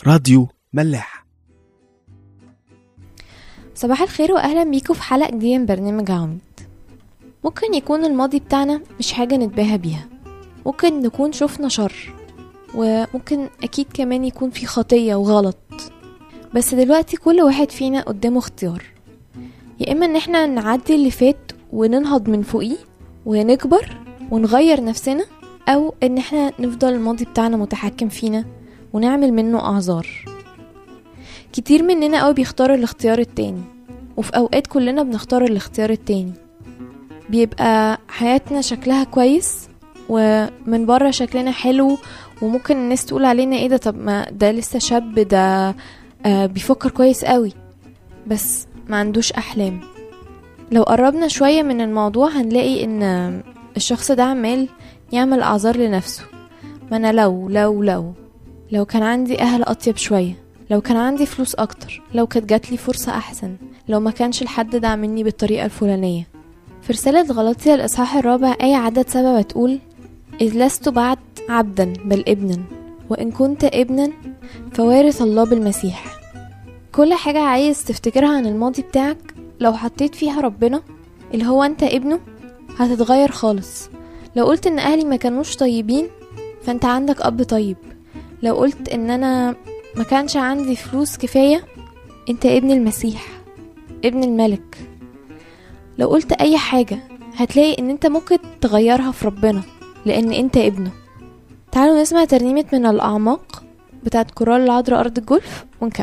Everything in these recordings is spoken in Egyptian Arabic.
راديو ملاح صباح الخير واهلا بيكم في حلقه جديده من برنامج عميد ممكن يكون الماضي بتاعنا مش حاجه نتباهى بيها ممكن نكون شفنا شر وممكن اكيد كمان يكون في خطيه وغلط بس دلوقتي كل واحد فينا قدامه اختيار يا اما ان احنا نعدي اللي فات وننهض من فوقيه ونكبر ونغير نفسنا او ان احنا نفضل الماضي بتاعنا متحكم فينا ونعمل منه اعذار كتير مننا قوي بيختار الاختيار التاني وفي اوقات كلنا بنختار الاختيار التاني بيبقى حياتنا شكلها كويس ومن بره شكلنا حلو وممكن الناس تقول علينا ايه ده طب ما ده لسه شاب ده آه بيفكر كويس قوي بس ما عندوش احلام لو قربنا شوية من الموضوع هنلاقي ان الشخص ده عمال يعمل اعذار لنفسه ما انا لو لو لو لو كان عندي اهل اطيب شويه لو كان عندي فلوس اكتر لو كانت جاتلي فرصه احسن لو ما كانش الحد ده مني بالطريقه الفلانيه في رسالة غلطية الإصحاح الرابع آية عدد سبعة بتقول إذ لست بعد عبدا بل ابنا وإن كنت ابنا فوارث الله بالمسيح كل حاجة عايز تفتكرها عن الماضي بتاعك لو حطيت فيها ربنا اللي هو أنت ابنه هتتغير خالص لو قلت إن أهلي ما كانوش طيبين فأنت عندك أب طيب لو قلت ان انا ما كانش عندي فلوس كفاية انت ابن المسيح ابن الملك لو قلت اي حاجة هتلاقي ان انت ممكن تغيرها في ربنا لان انت ابنه تعالوا نسمع ترنيمة من الاعماق بتاعت كورال العذراء ارض الجولف ونكمل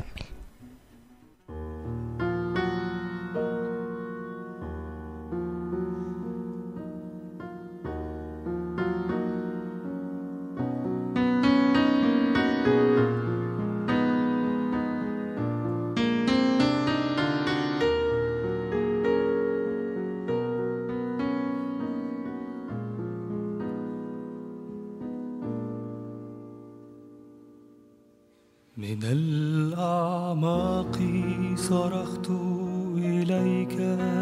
من الأعماق صرخت إليك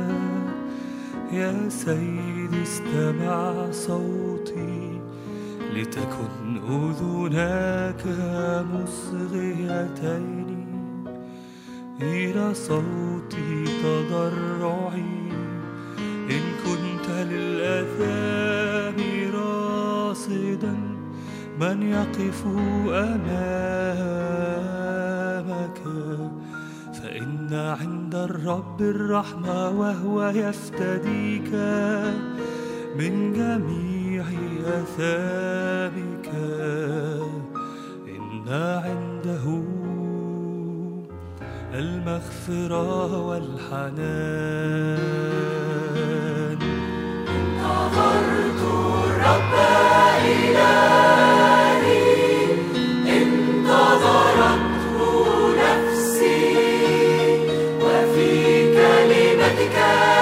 يا سيدي استمع صوتي لتكن أذناك مصغيتين إلى صوتي تضرعي إن كنت للأثام راصداً من يقف امامك فان عند الرب الرحمه وهو يفتديك من جميع اثامك ان عنده المغفره والحنان نظرت الرب إلهي انتظرته نفسي وفي كلمتك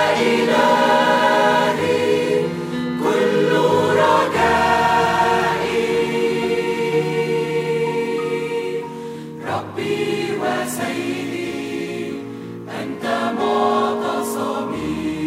إلهي كل رجائي ربي وسيدي أنت معتصمي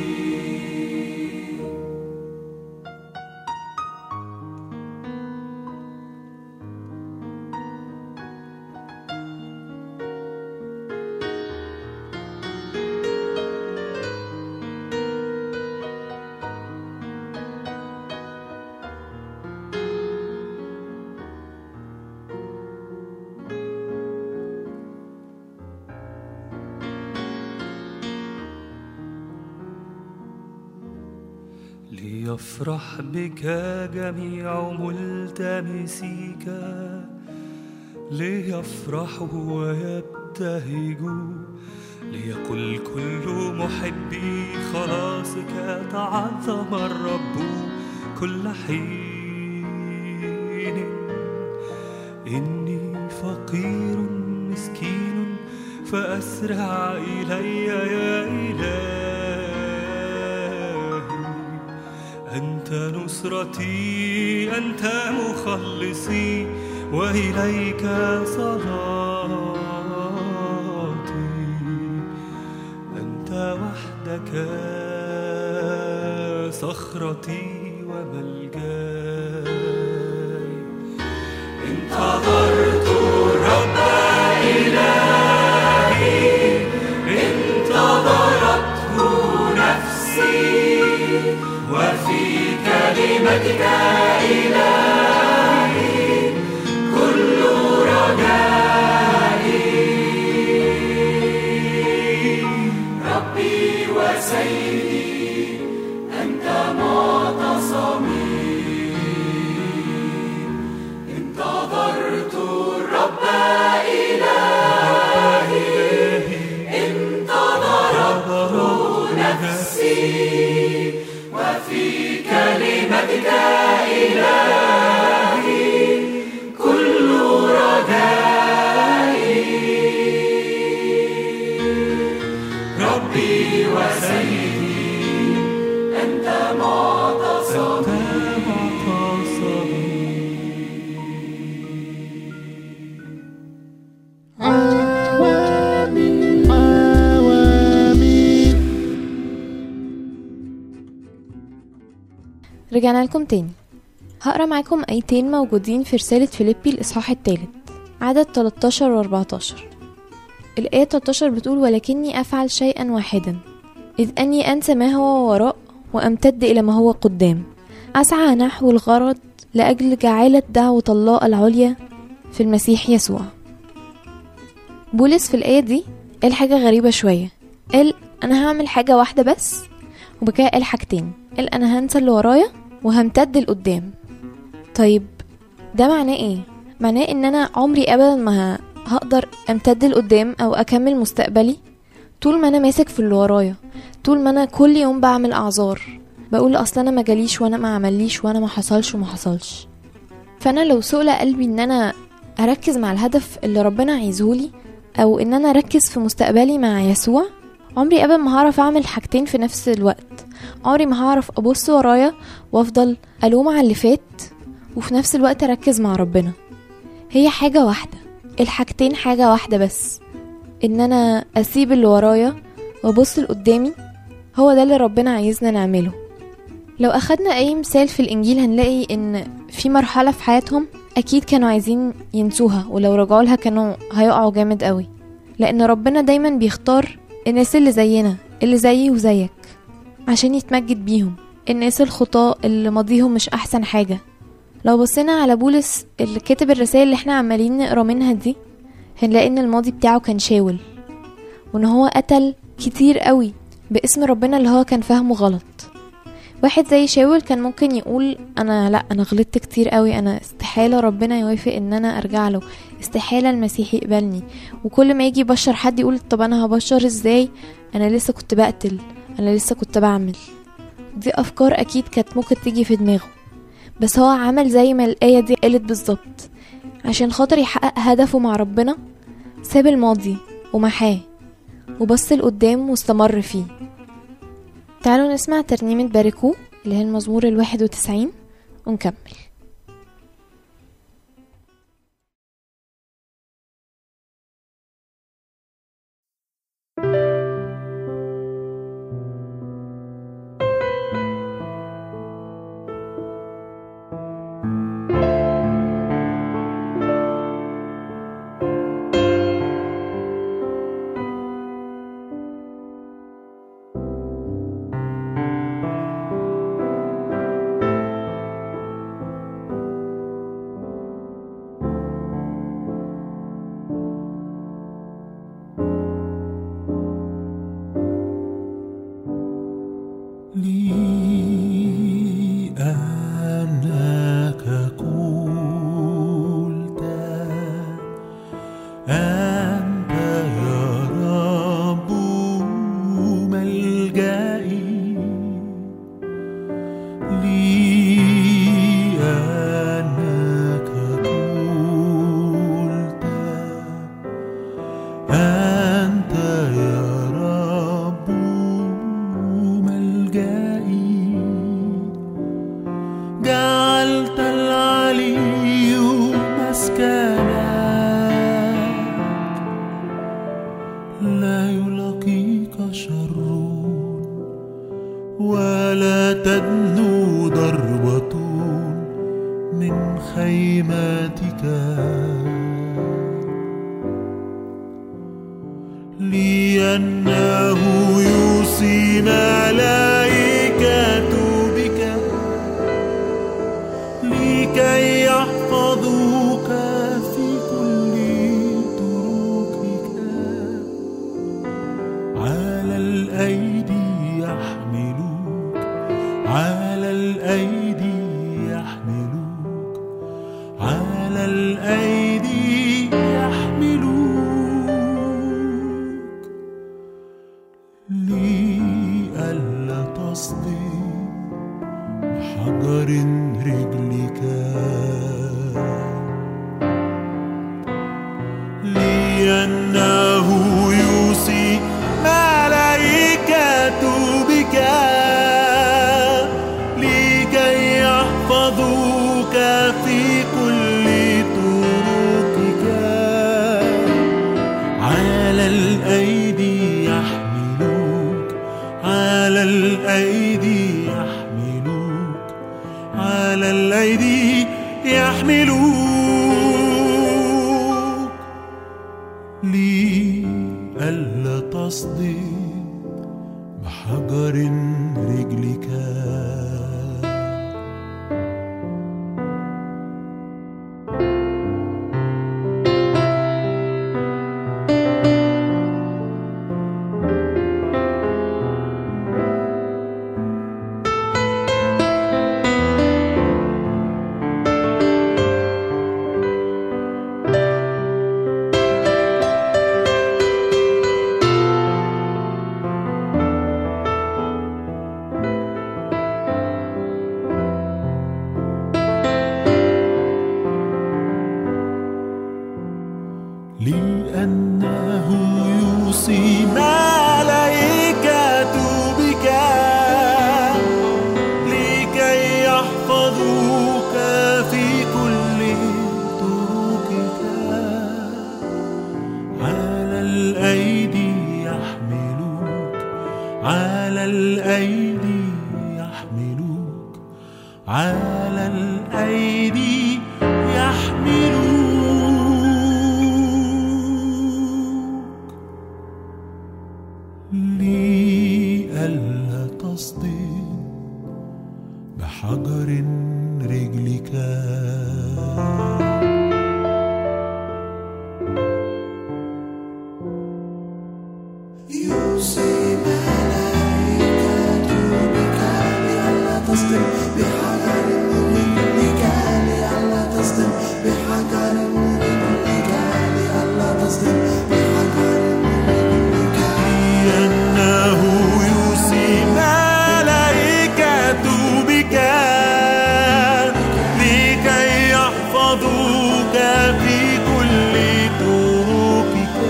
ليفرح بك جميع ملتمسيك ليفرحوا ويبتهجوا ليقل كل محبي خلاصك تعظم الرب كل حين إني فقير مسكين فأسرع إلي يا إلهي أنت نصرتي أنت مخلصي وإليك صلاتي أنت وحدك صخرتي وملجاي انتظرت الرب كلمتك إلهي كل رجائي ربي وسيدي أنت معتصمي انتظرت الرب إلهي انتظرت نفسي وفي كلمتك إلهي كل رجائي ربي وسيدي أنت معتصمي رجعنا لكم تاني هقرا معاكم ايتين موجودين في رسالة فيليبي الإصحاح التالت عدد 13 و 14 الآية 13 بتقول ولكني أفعل شيئا واحدا إذ أني أنسى ما هو وراء وأمتد إلى ما هو قدام أسعى نحو الغرض لأجل جعالة دعوة الله العليا في المسيح يسوع بولس في الآية دي قال حاجة غريبة شوية قال أنا هعمل حاجة واحدة بس وبكده قال حاجتين قال أنا هنسى اللي ورايا وهمتد لقدام طيب ده معناه ايه معناه ان انا عمري ابدا ما ه- هقدر امتد لقدام او اكمل مستقبلي طول ما انا ماسك في اللي ورايا طول ما انا كل يوم بعمل اعذار بقول اصل انا ما جاليش وانا ما عمليش وانا ما حصلش وما حصلش فانا لو سئل قلبي ان انا اركز مع الهدف اللي ربنا عايزهولي او ان انا اركز في مستقبلي مع يسوع عمري ابدا ما هعرف اعمل حاجتين في نفس الوقت عمري ما هعرف ابص ورايا وافضل الوم على اللي فات وفي نفس الوقت اركز مع ربنا هي حاجة واحدة الحاجتين حاجة واحدة بس ان انا اسيب اللي ورايا وابص لقدامي هو ده اللي ربنا عايزنا نعمله لو اخدنا اي مثال في الانجيل هنلاقي ان في مرحلة في حياتهم اكيد كانوا عايزين ينسوها ولو رجعوا لها كانوا هيقعوا جامد قوي لان ربنا دايما بيختار الناس اللي زينا اللي زيي وزيك عشان يتمجد بيهم الناس الخطاة اللي ماضيهم مش احسن حاجة لو بصينا على بولس اللي كتب الرسائل اللي احنا عمالين نقرا منها دي هنلاقي ان الماضي بتاعه كان شاول وان هو قتل كتير قوي باسم ربنا اللي هو كان فاهمه غلط واحد زي شاول كان ممكن يقول انا لا انا غلطت كتير قوي انا استحاله ربنا يوافق ان انا ارجع له استحاله المسيح يقبلني وكل ما يجي يبشر حد يقول طب انا هبشر ازاي انا لسه كنت بقتل انا لسه كنت بعمل دي افكار اكيد كانت ممكن تيجي في دماغه بس هو عمل زي ما الآية دي قالت بالظبط عشان خاطر يحقق هدفه مع ربنا ساب الماضي ومحاه وبص لقدام واستمر فيه تعالوا نسمع ترنيمة باركو اللي هي المزمور الواحد وتسعين ونكمل لي أنك قلت أنت يا رب ملجئي لي أنك قلت أنت يا رب ملجئي جعلت العلي مسكنك لا يلاقيك شر ولا تدنو ضربة من خيمتك لأنه يوصي ملائكة بك الأيدي يحملوك على الأيدي يحملوك على الأيدي يحملوك لئلا تصدم بحجر رجلك لأنه يوصي ملائكة بك لكي يحفظوك في كل طرقك على الأيدي يحملوك على الأيدي يحملوك على الأيدي يحملوك لئلا تصدم بحجر رجلك لأنه يوصي ملائكة بك لكي يحفظوك في كل طرقك على الأيدي يحملوك على الأيدي يحملوك على الأيدي يحملوك لئلا تصدم بحجر رجلك يوصي ملائكة بك لئلا تصدم بحجر رجلك لئلا تصدم بحجر رجلك لئلا تصدم بحجر رجلك لأنه يوصي ملائكة بك لكي يحفظوك في كل طرقك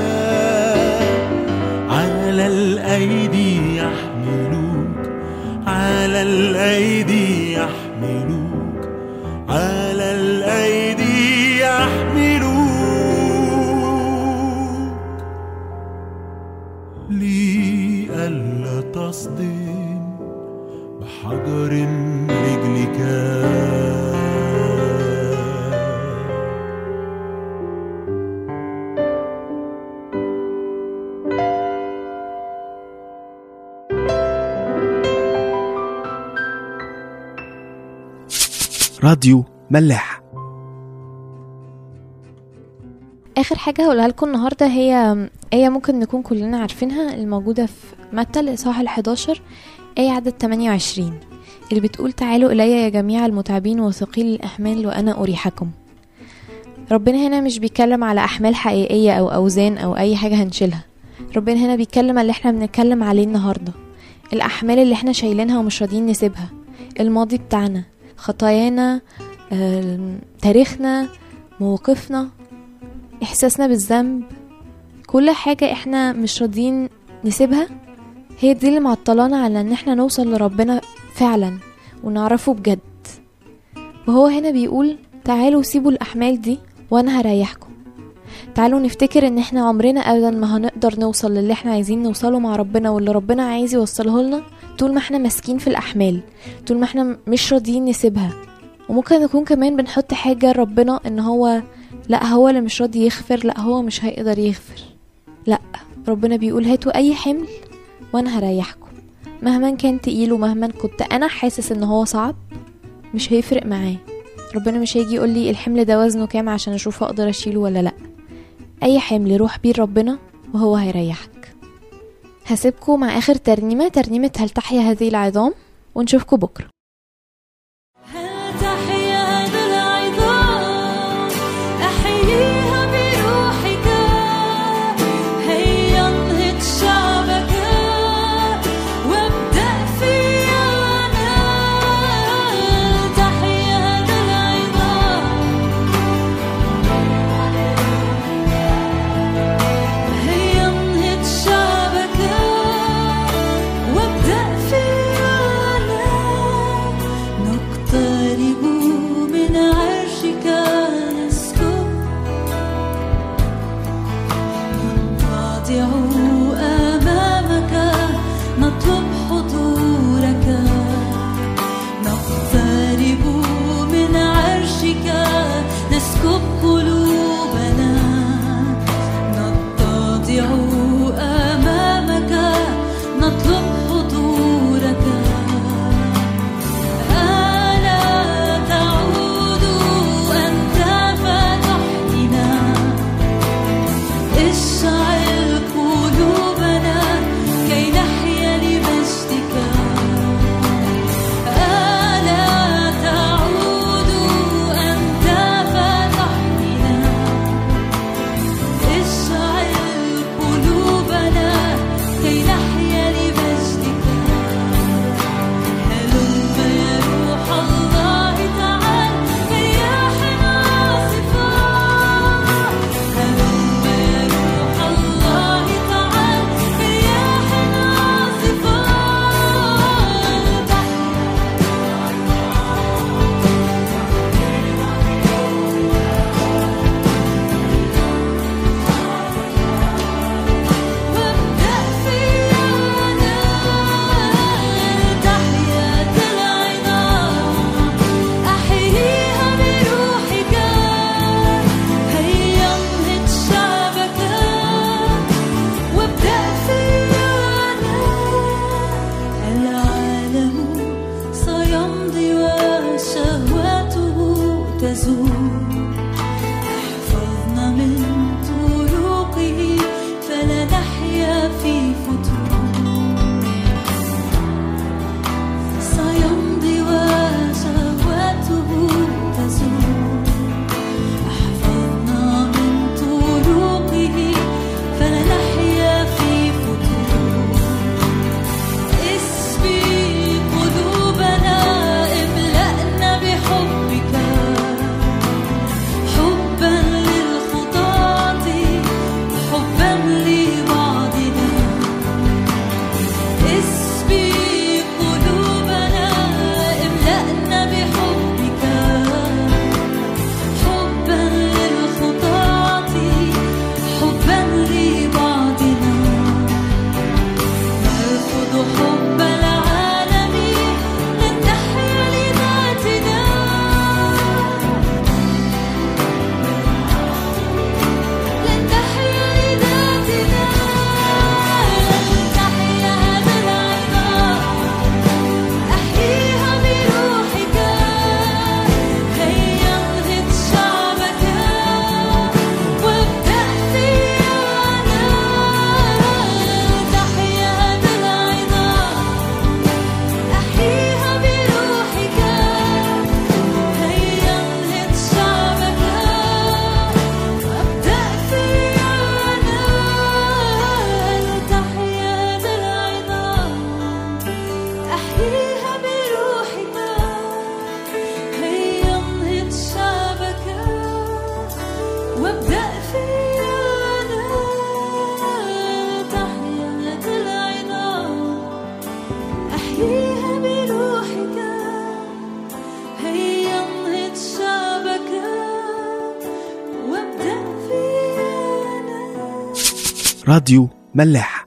على الأيدي يحملوك على الأيدي يحملوك على الأيدي يحملوك لئلا تصدم بحجر رجلك راديو ملاح اخر حاجه هقولها لكم النهارده هي ايه ممكن نكون كلنا عارفينها الموجوده في متى الاصحاح ال11 ايه عدد 28 اللي بتقول تعالوا الي يا جميع المتعبين وثقيل الاحمال وانا اريحكم ربنا هنا مش بيتكلم على احمال حقيقيه او اوزان او اي حاجه هنشيلها ربنا هنا بيتكلم على اللي احنا بنتكلم عليه النهارده الاحمال اللي احنا شايلينها ومش راضيين نسيبها الماضي بتاعنا خطايانا آم، تاريخنا مواقفنا احساسنا بالذنب كل حاجة احنا مش راضيين نسيبها هي دي اللي معطلانا على ان احنا نوصل لربنا فعلا ونعرفه بجد وهو هنا بيقول تعالوا سيبوا الاحمال دي وانا هريحكم تعالوا نفتكر ان احنا عمرنا ابدا ما هنقدر نوصل للي احنا عايزين نوصله مع ربنا واللي ربنا عايز يوصله لنا طول ما احنا ماسكين في الاحمال طول ما احنا مش راضيين نسيبها وممكن نكون كمان بنحط حاجة ربنا ان هو لا هو اللي مش راضي يغفر لا هو مش هيقدر يغفر لا ربنا بيقول هاتوا اي حمل وانا هريحكم مهما كان تقيل ومهما كنت انا حاسس ان هو صعب مش هيفرق معاه ربنا مش هيجي يقول لي الحمل ده وزنه كام عشان اشوف اقدر اشيله ولا لا اي حمل روح بيه ربنا وهو هيريحك هسيبكم مع آخر ترنيمة ترنيمة هل تحيا هذه العظام ونشوفكم بكرة هل تحيا ذا العظام أحييها بروحك هيا انهض شعبك وابدأ فيا أنا هل تحيا ذا العظام هيا انهض شعبك وابدأ فيا أنا نقترب من عرشك نسكب نتواضع أمامك نطلب حضورك نقترب من عرشك نسكب قلوبنا نتضع أمامك نطلب حضورك ألا تعود أنت فتحتنا اشعل قلوبنا كي نحيا لمجدك ألا تعود أنت فتحتنا اشعل قلوبنا كي نحيا لمجدك هلم يا روح الله تعال كرياح عاصفة هلم يا روح الله تعال كرياح عاصفة وابدأ فيا أنا تحيا العظام أحييها بروحك هيا انهض شعبك وابدأ فيا أنا العالم سيمضي وشهواته تزول احفظنا من طرقه فلا نحيا في فتور سيمضي وشهواته تزول احفظنا من طرقه فلا نحيا في فتور اسبي قلوبنا املأنا بحبك حبا للخطاة حبا لبعضنا اسبي قلوبنا املأنا بحبك حبا للخطاة حبا لبعضنا نرفض حب العالم لن تحيا لذاتنا لن تحيا لذاتنا لن تحيا هذا العظام أحييها بروحك هيا انهض شعبك وابدأ فيا أنا تحيا هذا العظام أحييها بروحك هيا انهض شعبك وابدأ فيا أنا تحيا هذا العظام أحييها بروحك هيا انهض شعبك وابدأ فيا أنا تحيا هذا العظام أحييها بروحك هيا انهض شعبك وابدأ فيا أنا راديو ملاح